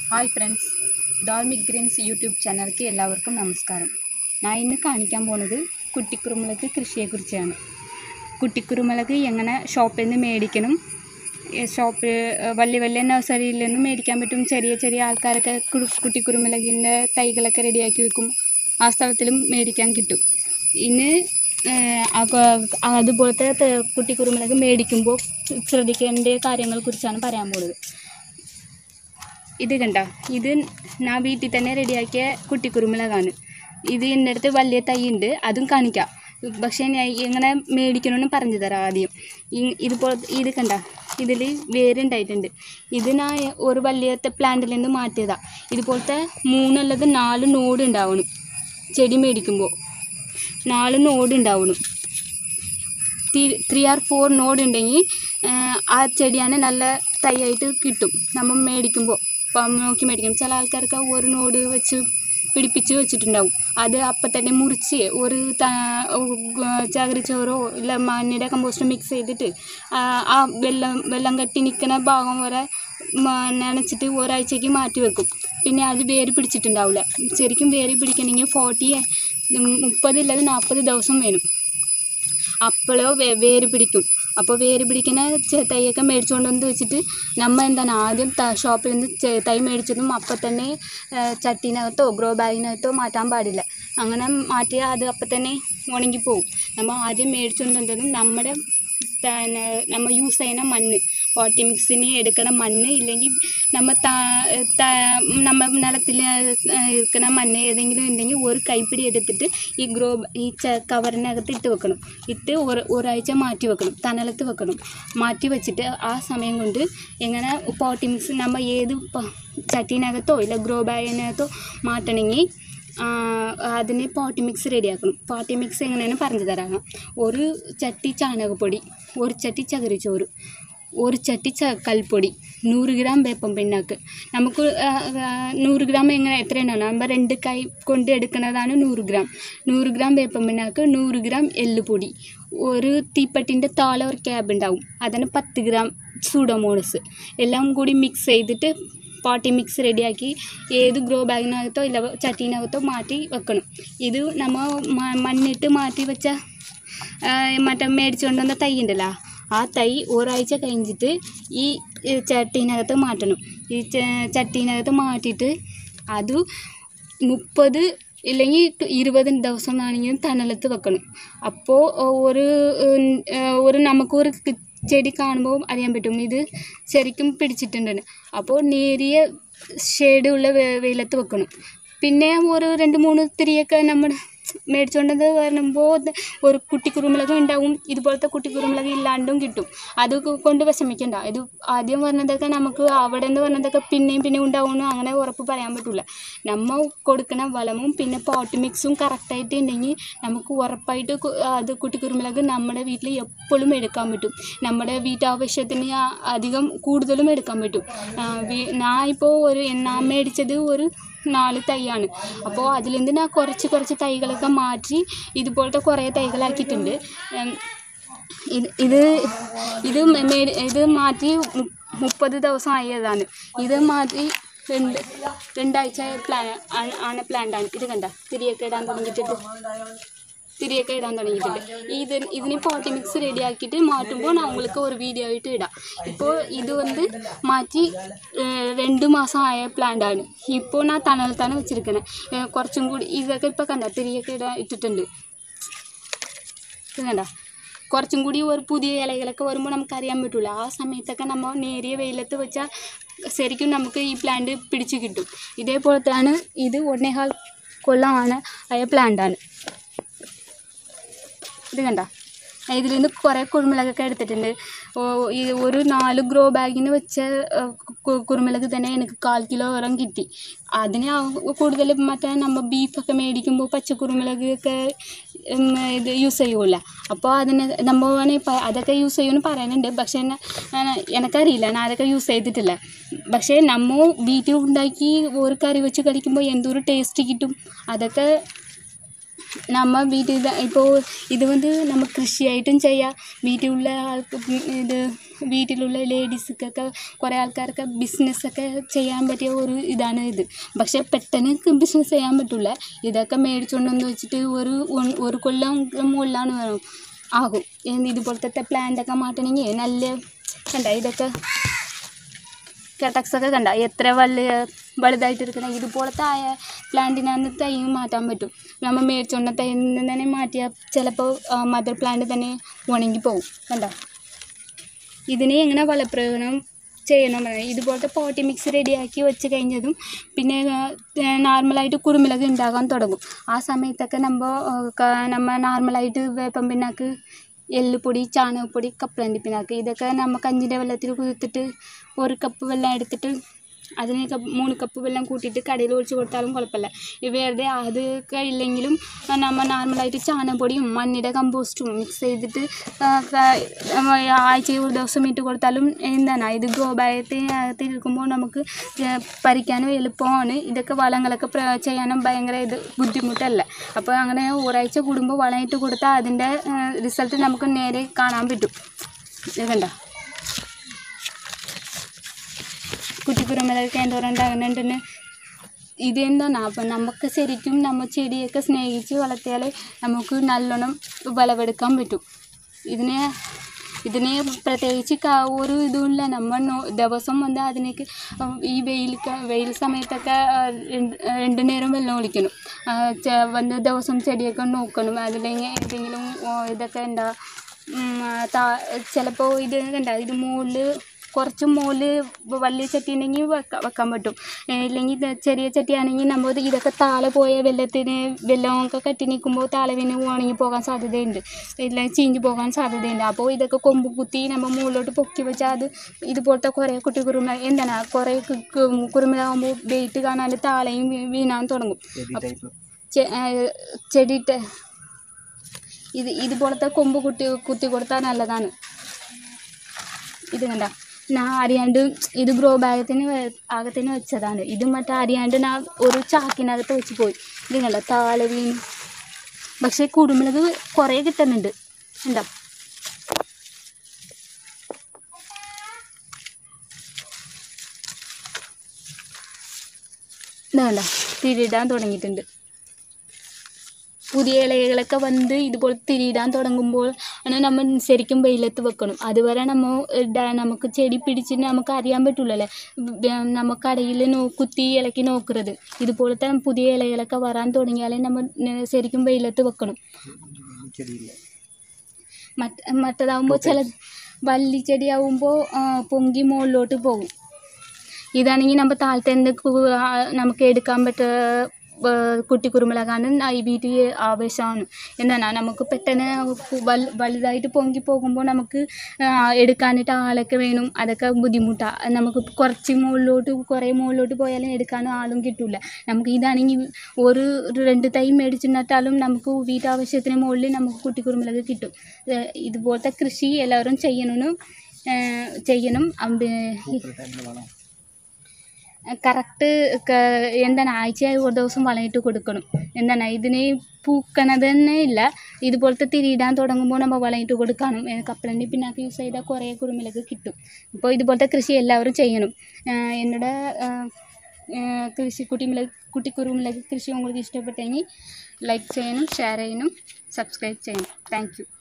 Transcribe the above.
hi friends Dolmic Greens YouTube ചാനലിലേക്ക് എല്ലാവർക്കും നമസ്കാരം ഞാൻ ഇന്ന് കാണിക്കാൻ പോണത് കുട്ടിക്കുറുമുളക് കൃഷിയെക്കുറിച്ചാണ് കുട്ടിക്കുറുമുളക് എങ്ങനെ ഷോപ്പിൽ നിന്ന് മേടിക്കണം ഈ ഷോപ്പ് വലിയ വലിയ നഴ്സറിയിൽ നിന്ന് മേടിക്കാൻ പറ്റും ചെറിയ ചെറിയ ആൾക്കാരൊക്കെ കു- കുട്ടിക്കുറുമുളകിൻ്റെ തൈകളൊക്കെ റെഡിയാക്കി വെക്കും ആ സ്ഥലത്തിലും മേടിക്കാൻ കിട്ടും ഇന്ന് ഏഹ്, അക- അതുപോലത്തെ ത- കുട്ടിക്കുറുമുളക് മേടിക്കുമ്പോൾ ശ്രദ്ധിക്കേണ്ട കാര്യങ്ങളെക്കുറിച്ചാണ് പറയാൻ പോകുന്നത് ഇത് കണ്ട ഇത് ഞാൻ വീട്ടിൽ തന്നെ റെഡിയാക്കിയ കുട്ടിക്കുരുമുളകാണ് ഇത് എൻ്റെ അടുത്ത് വലിയ തൈ ഉണ്ട് അതും കാണിക്കാം പക്ഷേ ഞാൻ എങ്ങനെ മേടിക്കണമെന്ന് പറഞ്ഞു തരാം ആദ്യം ഈ- ഇതുപോലെ ഇത് കണ്ട ഇതിൽ വേരുണ്ടായിട്ടുണ്ട് ഇത് ഞാൻ ഒരു വലിയ പ്ലാന്റിൽ നിന്ന് മാറ്റിയതാണ് ഇതുപോലത്തെ മൂന്നുള്ളത് നാല് നോഡ് ഉണ്ടാവണം ചെടി മേടിക്കുമ്പോൾ നാല് നോഡ് ഉണ്ടാവണം ത്രീ ആർ ഫോർ നോഡ് ഉണ്ടെങ്കിൽ ആ ചെടിയാണ് നല്ല തൈയായിട്ട് കിട്ടും നമ്മൾ മേടിക്കുമ്പോൾ ഇപ്പം നോക്കി മേടിക്കണം ചില ആൾക്കാർക്ക് ഒരു നോഡ് വെച്ച് പിടിപ്പിച്ച് വെച്ചിട്ടുണ്ടാവും അത് അപ്പം തന്നെ മുറിച്ച് ഒരു ത- ഉ- ചകിരിച്ചോറോ ഇല്ല മണ്ണിയുടെ കമ്പോസ്റ്റ് മിക്സ് ചെയ്തിട്ട് ആ ആ വെള്ളം വെള്ളം കെട്ടി നിൽക്കുന്ന ഭാഗം വരെ മ- നനച്ചിട്ട് ഒരാഴ്ചയ്ക്ക് മാറ്റി വെക്കും പിന്നെ അത് വേര് പിടിച്ചിട്ടുണ്ടാവില്ല ശരിക്കും വേര് പിടിക്കണമെങ്കിൽ ഫോർട്ടി മുപ്പതില്ലാതെ നാൽപ്പത് ദിവസം വേണം അപ്പോഴോ വേ വേര് പിടിക്കും അപ്പോൾ വേര് പിടിക്കുന്ന ചെ- തൈയൊക്കെ മേടിച്ചുകൊണ്ട് വന്ന് വെച്ചിട്ട് നമ്മൾ എന്താണ് ആദ്യം ത ഷോപ്പിൽ നിന്ന് ചെ- തൈ മേടിച്ചതും അപ്പം തന്നെ ആ, ചട്ടീനകത്തോ ഗ്രോ ബാഗിനകത്തോ മാറ്റാൻ പാടില്ല അങ്ങനെ മാറ്റിയാൽ അത് അപ്പം തന്നെ ഉണങ്ങിപ്പോവും നമ്മൾ ആദ്യം മേടിച്ചുകൊണ്ട് വന്നതും നമ്മുടെ തന്നെ നമ്മൾ യൂസ് ചെയ്യുന്ന മണ്ണ് പോട്ടി മിക്സിന് എടുക്കുന്ന മണ്ണ് ഇല്ലെങ്കിൽ നമ്മൾ താ താ- നമ്മൾ നിലത്തിൽ ഇരിക്കുന്ന മണ്ണ് ഏതെങ്കിലും ഉണ്ടെങ്കിൽ ഒരു കൈപ്പിടി എടുത്തിട്ട് ഈ ഗ്രോ ഈ ച കവറിനകത്ത് ഇട്ട് വെക്കണം ഇട്ട് ഒരു ഒരാഴ്ച മാറ്റി വെക്കണം തണലത്ത് വെക്കണം മാറ്റി വെച്ചിട്ട് ആ സമയം കൊണ്ട് എങ്ങനെ പോട്ടി മിക്സ് നമ്മൾ ഏത് പ- ചട്ടീനകത്തോ ഇല്ല ഗ്രോ ബാഗിനകത്തോ മാറ്റണമെങ്കിൽ ആ, അതിന് പോട്ടി മിക്സ് റെഡിയാക്കണം പോട്ടി മിക്സ് എങ്ങനെയാണ് പറഞ്ഞു തരാം ഒരു ചട്ടി ചാണകപ്പൊടി ഒരു ചട്ടി ചകിരിച്ചോറ് ഒരു ചട്ടി ച കൽപ്പൊടി നൂറ് ഗ്രാം വേപ്പം പിണ്ണാക്ക് നമുക്ക് ആ, ആ, നൂറ് ഗ്രാം എങ്ങനെ എത്രയാണ് നമ്മൾ രണ്ട് കൈ കൊണ്ട് എടുക്കുന്നതാണ് നൂറ് ഗ്രാം നൂറ് ഗ്രാം വേപ്പം പിണ്ണാക്ക് നൂറ് ഗ്രാം എല്ലുപൊടി ഒരു തീപ്പട്ടിൻ്റെ താഴെ ഒരു ക്യാബ് ഉണ്ടാവും അതിന് പത്ത് ഗ്രാം സൂഡോമോണസ് എല്ലാം കൂടി മിക്സ് ചെയ്തിട്ട് പാട്ടി മിക്സ് റെഡിയാക്കി ഏത് ഗ്രോ ബാഗിനകത്തോ ഇല്ല ചട്ടീനകത്തോ മാറ്റി വെക്കണം ഇത് നമ്മൾ മ- മണ്ണിട്ട് മാറ്റി വെച്ച ആ, മറ്റേ മേടിച്ചുകൊണ്ട് വന്ന തൈ ഉണ്ടല്ലോ ആ തൈ ഒരാഴ്ച കഴിഞ്ഞിട്ട് ഈ ഈ ചട്ടീനകത്ത് മാറ്റണം ഈ ച- ചട്ടീനകത്ത് മാറ്റിയിട്ട് അത് മുപ്പത് ഇല്ലെങ്കിൽ ഇരുപത് ദിവസം ആണെങ്കിലും തണലത്ത് വെക്കണം അപ്പോൾ ഒരു ഉം, ഏഹ്, ഒരു നമുക്കൊരു കി- ചെടി കാണുമ്പോൾ അറിയാൻ പറ്റും ഇത് ശരിക്കും പിടിച്ചിട്ടുണ്ട് അപ്പോൾ നേരിയ ഷെയ്ഡുള്ള വെ- വെയിലത്ത് വെക്കണം പിന്നെ ഒരു രണ്ട് മൂന്ന് തിരിയൊക്കെ നമ്മൾ മേടിച്ചുകൊണ്ടത് വരുമ്പോൾ ഒരു കുട്ടിക്കുരുമുളകും ഉണ്ടാവും ഇതുപോലത്തെ കുട്ടിക്കുരുമുളക് ഇല്ലാണ്ടും കിട്ടും അത് കൊ- കൊണ്ട് വിഷമിക്കണ്ട ഇത് ആദ്യം പറഞ്ഞതൊക്കെ നമുക്ക് അവിടെ നിന്ന് പറഞ്ഞതൊക്കെ പിന്നെയും പിന്നെയും ഉണ്ടാവുമെന്ന് അങ്ങനെ ഉറപ്പ് പറയാൻ പറ്റില്ല നമ്മൾ കൊടുക്കുന്ന വളവും പിന്നെ പോട്ട് മിക്സും കറക്റ്റായിട്ട് ഉണ്ടെങ്കിൽ നമുക്ക് ഉറപ്പായിട്ട് കു- അത് കുട്ടിക്കുരുമുളക് നമ്മുടെ വീട്ടിൽ എപ്പോഴും എടുക്കാൻ പറ്റും നമ്മുടെ വീട്ടാവശ്യത്തിന് ആ- അധികം കൂടുതലും എടുക്കാൻ പറ്റും ആ, വീ- ഞാൻ ഇപ്പോൾ ഒരു ഞാൻ മേടിച്ചത് ഒരു നാല് തൈയാണ് അപ്പോൾ അതിൽ നിന്ന് ഞാൻ കുറച്ച് കുറച്ച് തൈകളൊക്കെ മാറ്റി ഇതുപോലത്തെ കുറേ തൈകളാക്കിയിട്ടുണ്ട് ഉം, ഇത് ഇത് ഇത് മേ- മേടി- ഇത് മാറ്റി മു- മുപ്പത് ദിവസം ആയതാണ് ഇത് മാറ്റി രണ്ട് രണ്ടാഴ്ച പ്ലാൻ ആണ് പ്ലാന്റാണ് ഇത് കണ്ട തിരിയൊക്കെ ഇടാൻ തുടങ്ങിയിട്ടുണ്ട് തിരിയൊക്കെ ഇടാൻ തുടങ്ങിയിട്ടുണ്ട് ഇത് ഇതിന് പോട്ടി മിക്സ് റെഡിയാക്കിയിട്ട് മാറ്റുമ്പോൾ ഞാൻ உங்களுக்கு ഒരു വീഡിയോ ആയിട്ട് ഇടാം ഇപ്പോൾ ഇത് വന്ന് മാറ്റി ഏഹ്, രണ്ട് മാസം ആയ പ്ലാന്റാണ് ഇപ്പോൾ ഞാൻ തണലത്താണ് വെച്ചിരിക്കുന്നത് കുറച്ചും കൂടി ഇതൊക്കെ ഇപ്പോൾ കണ്ട തിരിയൊക്കെ ഇടാൻ ഇട്ടിട്ടുണ്ട് ഇത് കണ്ട കുറച്ചും കൂടി ഒരു പുതിയ ഇലകളൊക്കെ വരുമ്പോൾ നമുക്കറിയാൻ പറ്റില്ല ആ സമയത്തൊക്കെ നമ്മൾ നേരിയ വെയിലത്ത് വെച്ചാൽ ശരിക്കും നമുക്ക് ഈ പ്ലാന്റ് പിടിച്ച് കിട്ടും ഇതേപോലത്തെയാണ് ഇത് ഒന്നേകാൽ കൊല്ലമാണ് ആയ പ്ലാന്റാണ് ഇത് കണ്ട ഇതിൽ നിന്ന് കുറേ കുരുമുളകൊക്കെ എടുത്തിട്ടുണ്ട് ഓ, ഈ ഒരു നാല് ഗ്രോ ബാഗിന് വെച്ച ഏ, കു- കുരുമുളക് തന്നെ എനിക്ക് കാൽ കിലോ വരം കിട്ടി അതിന് ആ- കൂടുതൽ മറ്റേ നമ്മൾ ബീഫൊക്കെ മേടിക്കുമ്പോൾ പച്ചക്കുരുമുളക് ഒക്കെ ഉം, ഇത് യൂസ് ചെയ്യുമല്ല അപ്പോൾ അതിന് നമ്മൾ വേണമെങ്കിൽ പ- അതൊക്കെ യൂസ് ചെയ്യുമെന്ന് പറയുന്നുണ്ട് പക്ഷേ എന്നെ- ഞാൻ- എനിക്കറിയില്ല ഞാൻ അതൊക്കെ യൂസ് ചെയ്തിട്ടില്ല പക്ഷേ നമ്മൾ വീട്ടിൽ ഉണ്ടാക്കി ഒരു കറി വെച്ച് കഴിക്കുമ്പോൾ എന്തൊരു ടേസ്റ്റ് കിട്ടും അതൊക്കെ നമ്മൾ വീട്ടിൽ ഇപ്പോൾ ഇത് വന്ന് നമ്മൾ കൃഷിയായിട്ടും ചെയ്യാം വീട്ടിലുള്ള ആൾക്ക് ഇത് വീട്ടിലുള്ള ലേഡീസ്ക്കൊക്കെ കുറേ ആൾക്കാർക്ക് ബിസിനസ്സൊക്കെ ചെയ്യാൻ പറ്റിയ ഒരു ഇതാണ് ഇത് പക്ഷേ പെട്ടെന്ന് ബിസിനസ് ചെയ്യാൻ പറ്റില്ല ഇതൊക്കെ മേടിച്ചുകൊണ്ടെന്ന് വെച്ചിട്ട് ഒരു ഒൺ- ഒരു കൊല്ലം മുകളിലാണ് വേണം ആകും എന്ന് ഇതുപോലത്തെ പ്ലാന്റൊക്കെ മാറ്റണമെങ്കിൽ നല്ല കണ്ട ഇതൊക്കെ കട്ടക്സൊക്കെ കണ്ട എത്ര വലിയ വലുതായിട്ട് ഇരിക്കണം ഇതുപോലത്തെ ആയ പ്ലാന്റിനകത്ത് തൈ മാറ്റാൻ പറ്റും നമ്മൾ മേടിച്ചുകൊണ്ട് തൈ തന്നെ മാറ്റിയാൽ ചിലപ്പോൾ മദർ പ്ലാന്റ് തന്നെ ഉണങ്ങി പോകും കണ്ട ഇതിനെ എങ്ങനെ വളപ്രയോഗം ചെയ്യണം പറയാം ഇതുപോലത്തെ പോട്ടി മിക്സ് റെഡിയാക്കി വെച്ച് കഴിഞ്ഞതും പിന്നെ നോർമലായിട്ട് കുറുമിളക് ഉണ്ടാകാൻ തുടങ്ങും ആ സമയത്തൊക്കെ നമ്മൾ നമ്മൾ നോർമലായിട്ട് വേപ്പം പിണ്ണാക്ക് എല്ലുപൊടി ചാണകപ്പൊടി കപ്പലണ്ടി പിണ്ണാക്ക് ഇതൊക്കെ നമ്മൾ കഞ്ഞിൻ്റെ വെള്ളത്തിൽ കുതിർത്തിട്ട് ഒരു കപ്പ് വെള്ളം എടുത്തിട്ട് അതിന് കപ്പ് മൂന്ന് കപ്പ് വെള്ളം കൂട്ടിയിട്ട് കടയിൽ ഒഴിച്ച് കൊടുത്താലും കുഴപ്പമില്ല ഈ വെറുതെ അതൊക്കെ ഇല്ലെങ്കിലും നമ്മൾ നോർമലായിട്ട് ചാണകപ്പൊടിയും മണ്ണിയുടെ കമ്പോസ്റ്റും മിക്സ് ചെയ്തിട്ട് ആഴ്ചയിൽ ഒരു ദിവസം ഇട്ട് കൊടുത്താലും എന്താണ് ഇത് ഗ്രോ ബാഗത്തിനകത്ത് ഇരിക്കുമ്പോൾ നമുക്ക് ഏഹ് പറിക്കാനും എളുപ്പമാണ് ഇതൊക്കെ വളങ്ങളൊക്കെ പ്ര ചെയ്യാനും ഭയങ്കര ഇത് ബുദ്ധിമുട്ടല്ല അപ്പോൾ അങ്ങനെ ഒരാഴ്ച കൂടുമ്പോൾ വളം ഇട്ട് കൊടുത്താൽ അതിൻ്റെ റിസൾട്ട് നമുക്ക് നേരെ കാണാൻ പറ്റും ഇത് കണ്ടോ കുറ്റിക്കുരുമുളകൊക്കെ എന്തോരം ഉണ്ടാകുന്നുണ്ടെന്ന് ഇത് എന്താണ് അപ്പം നമുക്ക് ശരിക്കും നമ്മൾ ചെടിയൊക്കെ സ്നേഹിച്ച് വളർത്തിയാൽ നമുക്ക് നല്ലോണം വിളവെടുക്കാൻ പറ്റും ഇതിനെ ഇതിന് പ്രത്യേകിച്ച് ക- ഒരു ഇതുമില്ല നമ്മൾ നോ ദിവസം വന്ന് അതിനേക്ക് ഈ വെയിൽ വെയിൽ സമയത്തൊക്കെ ആ, രണ്ട് രണ്ട് നേരം വെള്ളം ഒഴിക്കണം ആ, ചെ- വന്ന് ദിവസം ചെടിയൊക്കെ നോക്കണം അതില്ലെങ്കിൽ എന്തെങ്കിലും ഓ, ഇതൊക്കെ എന്താ ചിലപ്പോൾ ഇത് കണ്ട ഇത് മുകളിൽ കുറച്ച് മുകളിൽ വലിയ ചട്ടി ഉണ്ടെങ്കിൽ വെക്കാൻ വെക്കാൻ പറ്റും ഏ, ഇല്ലെങ്കിൽ ഇത് ചെറിയ ചട്ടിയാണെങ്കിൽ നമ്മൾ ഇത് ഇതൊക്കെ താഴെ പോയ വെള്ളത്തിന് വെള്ളമൊക്കെ കെട്ടി നിൽക്കുമ്പോൾ താഴെ വീണ് ഉണങ്ങി പോകാൻ സാധ്യതയുണ്ട് ഇല്ലെങ്കിൽ ചീഞ്ഞ് പോകാൻ സാധ്യതയുണ്ട് അപ്പോൾ ഇതൊക്കെ കൊമ്പ് കുത്തി നമ്മൾ മുകളിലോട്ട് പൊക്കി വെച്ചാൽ അത് ഇതുപോലത്തെ കുറേ കുട്ടി കുറുമ എന്താണ് കുറേ കുറുമലാകുമ്പോൾ വെയിറ്റ് കാണാൻ താഴെയും വീ- വീണാൻ തുടങ്ങും ചെ- ആ, ചെടിയിട്ട് ഇത് ഇതുപോലത്തെ കൊമ്പ് കുത്തി കുത്തി കൊടുത്താൽ നല്ലതാണ് ഇത് കണ്ട ഞാൻ അറിയാണ്ട് ഇത് ഗ്രോ ബാഗത്തിന് അകത്തിന് വെച്ചതാണ് ഇത് മറ്റേ അറിയാണ്ട് ഞാൻ ഒരു ചാക്കിനകത്ത് വെച്ച് പോയി ഇത് കണ്ട താള വീണ് പക്ഷേ കുരുമുളക് കുറേ കിട്ടുന്നുണ്ട് ഉണ്ടോ ഇതാണ്ട തിരിയിടാൻ തുടങ്ങിയിട്ടുണ്ട് പുതിയ ഇലകളൊക്കെ വന്ന് ഇതുപോലെ തിരിയിടാൻ തുടങ്ങുമ്പോൾ ആണ് നമ്മൾ ശരിക്കും വെയിലത്ത് വെക്കണം അതുവരെ നമ്മൾ ഇടാൻ നമുക്ക് ചെടി പിടിച്ചിട്ട് നമുക്ക് അറിയാൻ പറ്റില്ലല്ലേ നമ്മൾ കടയിൽ നോ കുത്തി ഇലക്കി നോക്കരുത് ഇതുപോലത്തെ പുതിയ ഇലകളൊക്കെ വരാൻ തുടങ്ങിയാലേ നമ്മൾ ന- ശരിക്കും വെയിലത്ത് വെക്കണം ചെടിയില്ല മറ്റ് മറ്റേതാവുമ്പോൾ ചില വള്ളിച്ചെടിയാവുമ്പോൾ പൊങ്കി മുകളിലോട്ട് പോകും ഇതാണെങ്കിൽ നമ്മൾ താഴത്തെ നമുക്ക് എടുക്കാൻ പറ്റുക കുട്ടി കുരുമുളകാണ് ഐ ബി ടി ആവശ്യമാണ് എന്താണ് നമുക്ക് പെട്ടെന്ന് വൽ- വലുതായിട്ട് പൊങ്കി പോകുമ്പോൾ നമുക്ക് ആ, എടുക്കാനായിട്ട് ആളൊക്കെ വേണം അതൊക്കെ ബുദ്ധിമുട്ടാണ് നമുക്ക് കുറച്ച് മുകളിലോട്ട് കുറേ മുകളിലോട്ട് പോയാലും എടുക്കാനും ആളും കിട്ടില്ല നമുക്ക് ഇതാണെങ്കിൽ ഒരു ഒരു രണ്ട് തൈ മേടിച്ച് നട്ടാലും നമുക്ക് വീട്ടാവശ്യത്തിന് മുകളിൽ നമുക്ക് കുട്ടി കുരുമുളക് കിട്ടും ഏ, ഇതുപോലത്തെ കൃഷി എല്ലാവരും ചെയ്യണമെന്ന് ഏ, ചെയ്യണം അമ്പ- പൂക്കളുടെ ടൈമിൽ വളം കറക്റ്റ് എന്താണ് ആഴ്ചയായി ഒരു ദിവസം വളമിട്ട് കൊടുക്കണം എന്താണ് ഇതിന് പൂക്കണത് തന്നെ ഇല്ല ഇതുപോലത്തെ തിരിയിടാൻ തുടങ്ങുമ്പോൾ നമ്മൾ വളമിട്ട് കൊടുക്കണം ഏ, കപ്പലണ്ടി പിണ്ണാക്ക് യൂസ് ചെയ്താൽ കുറേ കുരുമുളക് കിട്ടും ഇപ്പോൾ ഇതുപോലത്തെ കൃഷി എല്ലാവരും ചെയ്യണം ആ, എന്നോട് ആ, ആ, കൃഷി കുട്ടിമുളക് കുട്ടി കുരുമുളക് കൃഷി உங்களுக்கு ഇഷ്ടപ്പെട്ടെങ്കിൽ ലൈക്ക് ചെയ്യണം ഷെയർ ചെയ്യണം സബ്സ്ക്രൈബ് ചെയ്യണം താങ്ക് യു